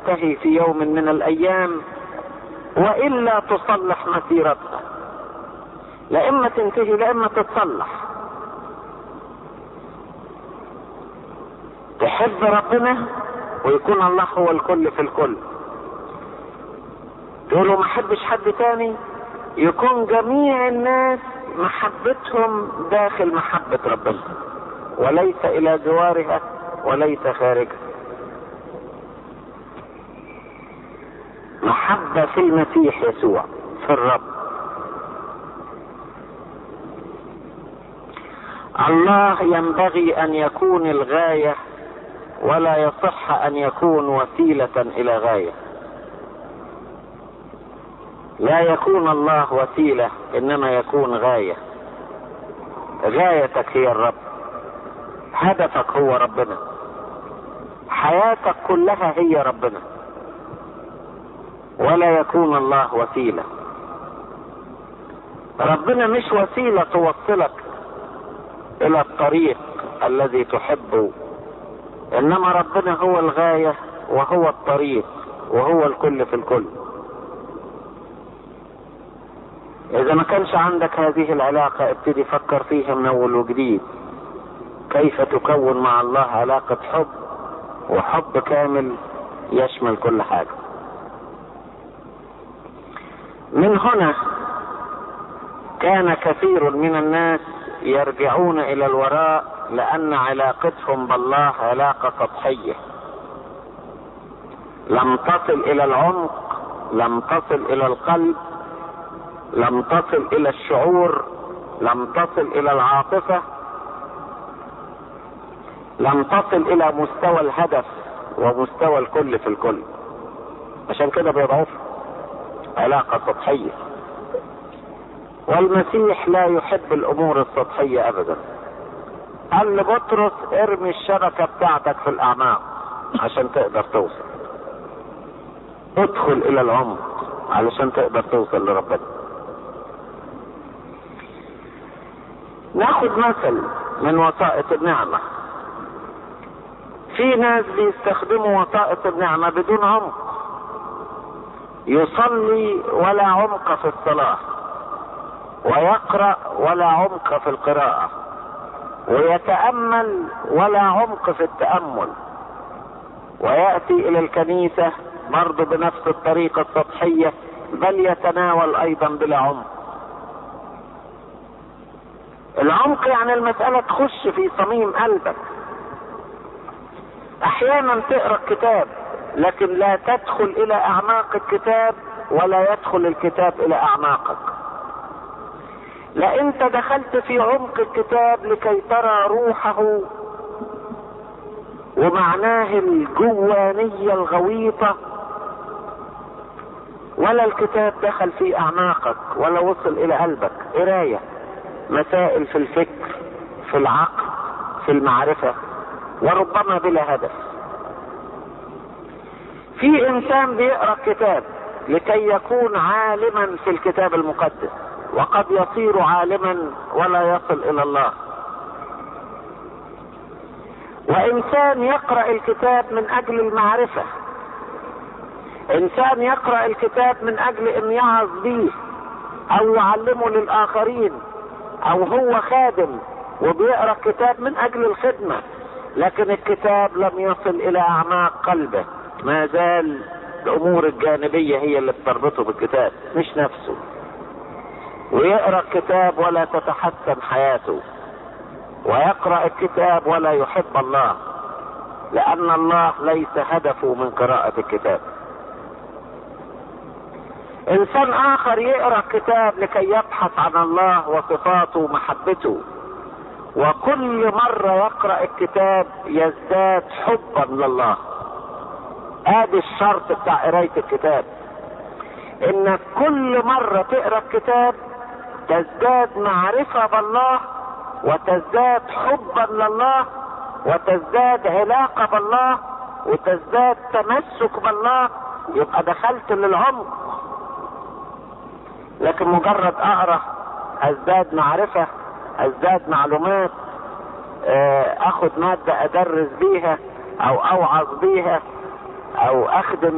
تنتهي في يوم من الايام والا تصلح مسيرتها لا اما تنتهي لا اما تتصلح تحب ربنا ويكون الله هو الكل في الكل تقولوا ما حبش حد تاني يكون جميع الناس محبتهم داخل محبة ربنا وليس الى جوارها وليس خارجها محبة في المسيح يسوع في الرب الله ينبغي ان يكون الغاية ولا يصح ان يكون وسيلة الى غاية لا يكون الله وسيلة انما يكون غاية غايتك هي الرب هدفك هو ربنا حياتك كلها هي ربنا ولا يكون الله وسيلة ربنا مش وسيلة توصلك الى الطريق الذي تحبه انما ربنا هو الغاية وهو الطريق وهو الكل في الكل اذا ما كانش عندك هذه العلاقة ابتدي فكر فيها من اول وجديد كيف تكون مع الله علاقة حب وحب كامل يشمل كل حاجة من هنا كان كثير من الناس يرجعون الى الوراء لان علاقتهم بالله علاقة سطحية لم تصل الى العمق لم تصل الى القلب لم تصل الى الشعور لم تصل الى العاطفة لم تصل الى مستوى الهدف ومستوى الكل في الكل عشان كده بيضعفوا علاقة سطحية والمسيح لا يحب الامور السطحية ابدا قال لبطرس ارمي الشبكة بتاعتك في الاعماق عشان تقدر توصل ادخل الى العمق علشان تقدر توصل لربنا ناخد مثل من وسائط النعمة في ناس بيستخدموا وسائط النعمة بدون عمق يصلي ولا عمق في الصلاة ويقرأ ولا عمق في القراءة ويتأمل ولا عمق في التأمل ويأتي إلى الكنيسة برضه بنفس الطريقة السطحية بل يتناول أيضا بلا عمق العمق يعني المسألة تخش في صميم قلبك أحيانا تقرأ الكتاب لكن لا تدخل إلى أعماق الكتاب ولا يدخل الكتاب إلى أعماقك لا انت دخلت في عمق الكتاب لكي ترى روحه ومعناه الجوانية الغويطة ولا الكتاب دخل في اعماقك ولا وصل الى قلبك قراية مسائل في الفكر في العقل في المعرفة وربما بلا هدف في انسان بيقرا الكتاب لكي يكون عالما في الكتاب المقدس وقد يصير عالما ولا يصل الى الله وانسان يقرا الكتاب من اجل المعرفه انسان يقرا الكتاب من اجل ان يعظ به او يعلمه للاخرين او هو خادم وبيقرا الكتاب من اجل الخدمه لكن الكتاب لم يصل الى اعماق قلبه ما زال الامور الجانبيه هي اللي بتربطه بالكتاب مش نفسه ويقرا الكتاب ولا تتحسن حياته ويقرا الكتاب ولا يحب الله لان الله ليس هدفه من قراءه الكتاب انسان اخر يقرا الكتاب لكي يبحث عن الله وصفاته ومحبته وكل مرة يقرأ الكتاب يزداد حبا لله ادي الشرط بتاع قراية الكتاب انك كل مرة تقرأ الكتاب تزداد معرفة بالله وتزداد حبا لله وتزداد علاقة بالله وتزداد تمسك بالله يبقى دخلت للعمق لكن مجرد اقرا ازداد معرفة ازداد معلومات اخد مادة ادرس بيها او اوعظ بيها او اخدم